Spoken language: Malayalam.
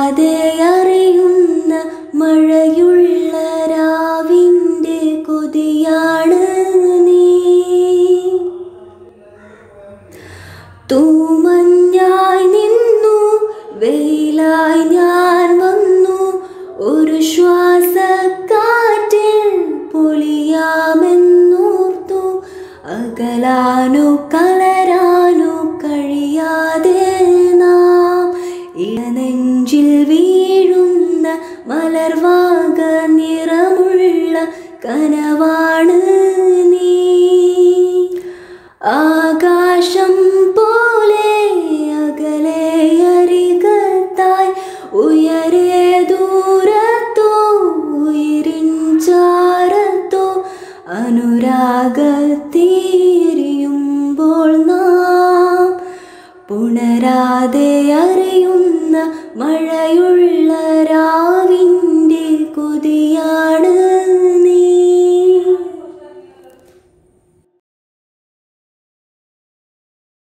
അറിയുന്ന മഴയുള്ള രാവിൻ്റെ കൊതിയാണ് നീ തൂമഞ്ഞായി നിന്നു വെയിലായി ഞാൻ വന്നു ഒരു ശ്വാസക്കാറ്റിൽ പൊളിയാമെന്നോർത്തു അകലാനോ കലരാനോ കഴിയാതെ നാം ഇടനെഞ്ചിൽ വീഴുന്ന മലർവാക നിറമുള്ള കനവാണ് നീ ആകാശം പോലെ അകലെ അരികത്തായി ഉയരെ ദൂരത്തോ ഉയരിൻ ചാരത്തോ അനുരാഗത്തീരിയുമ്പോൾ നാം പുണരാതെ അറിയുന്ന മഴയുള്ള